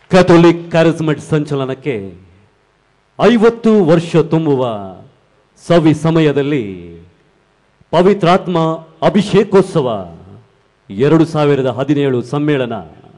Catholic ಕ್ಯಾರಿಸ್ಮೆಟ್ ಸಂಚಲನಕ್ಕೆ ಐವತ್ತು ವರ್ಷ ತುಂಬುವ ಸವಿ ಸಮಯದಲ್ಲಿ ಪವಿತ್ರಾತ್ಮ ಅಭಿಷೇಕೋತ್ಸವ ಎರಡು ಸಾವಿರದ ಹದಿನೇಳು ಸಮ್ಮೇಳನ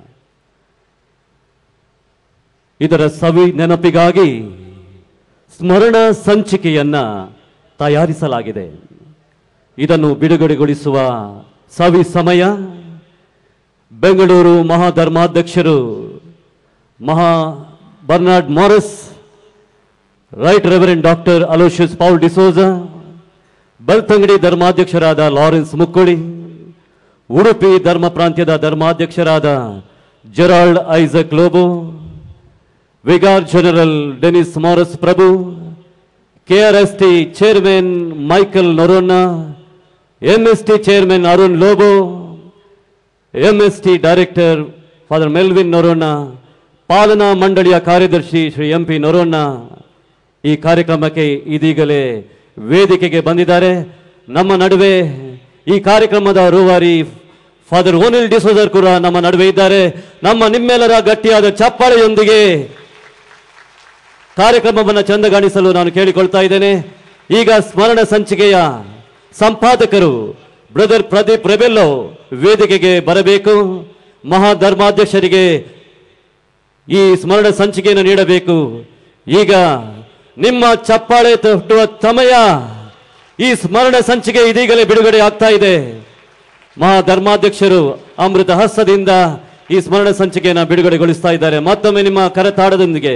ಇದರ ಸವಿ ನೆನಪಿಗಾಗಿ ಸ್ಮರಣ ಸಂಚಿಕೆಯನ್ನ ತಯಾರಿಸಲಾಗಿದೆ ಇದನ್ನು ಬಿಡುಗಡೆಗೊಳಿಸುವ ಸವಿ ಸಮಯ ಬೆಂಗಳೂರು ಮಹಾಧರ್ಮಾಧ್ಯಕ್ಷರು ಮಹಾ Bernard Moras right reverend doctor Aloysius Paul D'Souza Belthangady ಧರ್ಮಾಧ್ಯಕ್ಷರಾದ ಲಾರೆನ್ಸ್ ಮುಕ್ಕೋಳಿ ಉಡುಪಿ ಧರ್ಮ ಪ್ರಾಂತ್ಯದ ಧರ್ಮಾಧ್ಯಕ್ಷರಾದ Gerald Isaac Lobo vicar general Denis Moras Prabhu KRST chairman Michael Noronha MST chairman Arun Lobo MST director father Melvin Noronha ಪಾಲನಾ ಮಂಡಳಿಯ ಕಾರ್ಯದರ್ಶಿ ಶ್ರೀ ಎಂ ಪಿ ನೊರೋನ್ನ ಈ ಕಾರ್ಯಕ್ರಮಕ್ಕೆ ಇದೀಗಲೇ ವೇದಿಕೆಗೆ ಬಂದಿದ್ದಾರೆ ನಮ್ಮ ನಡುವೆ ಈ ಕಾರ್ಯಕ್ರಮದ ರೂವಾರಿ ಫಾದರ್ ಓನಿಲ್ ಡಿಸೋಜರ್ ಕೂಡ ನಮ್ಮ ನಡುವೆ ಇದ್ದಾರೆ ನಮ್ಮ ನಿಮ್ಮೆಲ್ಲರ ಗಟ್ಟಿಯಾದ ಚಪ್ಪಾಳೆಯೊಂದಿಗೆ ಕಾರ್ಯಕ್ರಮವನ್ನು ಚಂದಗಾಣಿಸಲು ನಾನು ಕೇಳಿಕೊಳ್ತಾ ಇದ್ದೇನೆ ಈಗ ಸ್ಮರಣ ಸಂಚಿಕೆಯ ಸಂಪಾದಕರು ಬ್ರದರ್ ಪ್ರದೀಪ್ ರೆಬೆಲ್ಲೋ ವೇದಿಕೆಗೆ ಬರಬೇಕು ಮಹಾಧರ್ಮಾಧ್ಯಕ್ಷರಿಗೆ ಈ ಸ್ಮರಣ ಸಂಚಿಕೆಯನ್ನು ನೀಡಬೇಕು ಈಗ ನಿಮ್ಮ ಚಪ್ಪಾಳೆ ತಟ್ಟುವ ಸಮಯ ಈ ಸ್ಮರಣ ಸಂಚಿಕೆ ಇದೀಗಲೇ ಬಿಡುಗಡೆ ಆಗ್ತಾ ಇದೆ ಮಹಾಧರ್ಮಾಧ್ಯಕ್ಷರು ಅಮೃತ ಹಸ್ತದಿಂದ ಈ ಸ್ಮರಣ ಸಂಚಿಕೆಯನ್ನು ಬಿಡುಗಡೆಗೊಳಿಸ್ತಾ ಇದ್ದಾರೆ ಮತ್ತೊಮ್ಮೆ ನಿಮ್ಮ ಕರತಾಡದೊಂದಿಗೆ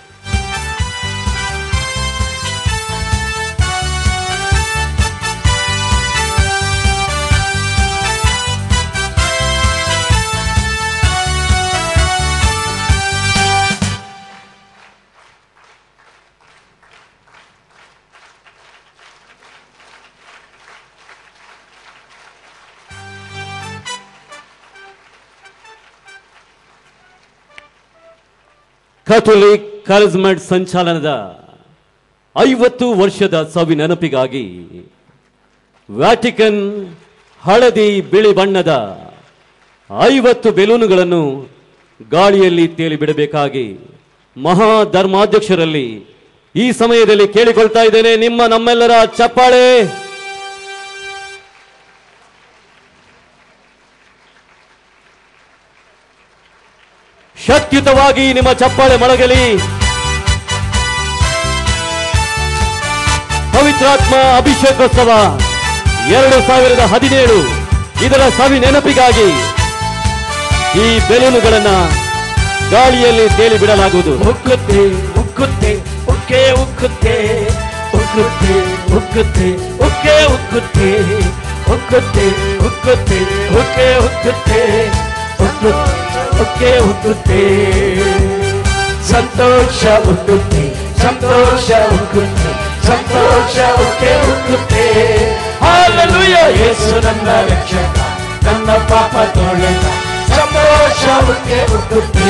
ಕ್ಯಾಥೋಲಿಕ್ ಕಾರಿಸ್ಮೆಟ್ ಸಂಚಾಲನದ ಐವತ್ತು ವರ್ಷದ ಸವಿ ನೆನಪಿಗಾಗಿ ವ್ಯಾಟಿಕನ್ ಹಳದಿ ಬಿಳಿ ಬಣ್ಣದ ಐವತ್ತು ಬೆಲೂನುಗಳನ್ನು ಗಾಳಿಯಲ್ಲಿ ತೇಲಿ ಬಿಡಬೇಕಾಗಿ ಮಹಾ ಧರ್ಮಾಧ್ಯಕ್ಷರಲ್ಲಿ ಈ ಸಮಯದಲ್ಲಿ ಕೇಳಿಕೊಳ್ತಾ ಇದ್ದೇನೆ ನಿಮ್ಮ ನಮ್ಮೆಲ್ಲರ ಚಪ್ಪಾಳೆ ಶಕ್ತಿಯುತವಾಗಿ ನಿಮ್ಮ ಚಪ್ಪಾಳೆ ಮೊಳಗಲಿ ಪವಿತ್ರಾತ್ಮ ಅಭಿಷೇಕೋತ್ಸವ ಎರಡು ಸಾವಿರದ ಹದಿನೇಳು ಇದರ ಸವಿ ನೆನಪಿಗಾಗಿ ಈ ಬೆಲೂನುಗಳನ್ನ ಗಾಳಿಯಲ್ಲಿ ತೇಲಿ ಬಿಡಲಾಗುವುದು ಉಕ್ಕುತ್ತೆ ಉಕ್ಕುತ್ತೆ ಉಕ್ಕೆ ಉಕ್ಕುತ್ತೆ ಉಕ್ಕುತ್ತೆ ಉಕ್ಕುತ್ತೆ ಉಕ್ಕೆ ಉಕ್ಕುತ್ತೆ ಉಕ್ಕುತ್ತೆ ಉಕ್ಕುತ್ತೆ ಉಕ್ಕೆ ಉಕ್ಕುತ್ತೆ ಉಕ್ಕು ಉಕ್ಕೆ ಉಕ್ಕುತ್ತೆ ಸಂತೋಷ ಉಕ್ಕುತ್ತೆ ಸಂತೋಷ ಉಕ್ಕುತ್ತೆ ಸಂತೋಷ ಉಕ್ಕೆ ಉಕ್ಕುತ್ತೆ ಹಾಲೆಲೂಯ ಯೇಸು ನನ್ನ ರಕ್ಷಕ ನನ್ನ ಪಾಪ ತೊಳೆದ ಸಂತೋಷ ಉಕ್ಕೆ ಉಕ್ಕುತ್ತೆ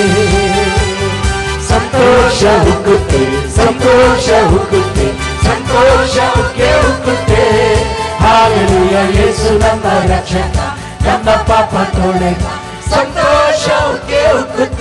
ಸಂತೋಷ ಹುಕ್ಕುತ್ತೆ ಸಂತೋಷ ಹುಕ್ಕುತ್ತೆ ಸಂತೋಷ ಉಕ್ಕೆ ಉಕ್ಕುತ್ತೆ ಹಾಲೆಲೂಯ ಯೇಸು ನನ್ನ ರಕ್ಷಕ ನನ್ನ ಪಾಪ ತೊಳೆದ ಸಂತೋಷ ಉಕ್ಕೆ ಉಕ್ಕುತ್ತೆ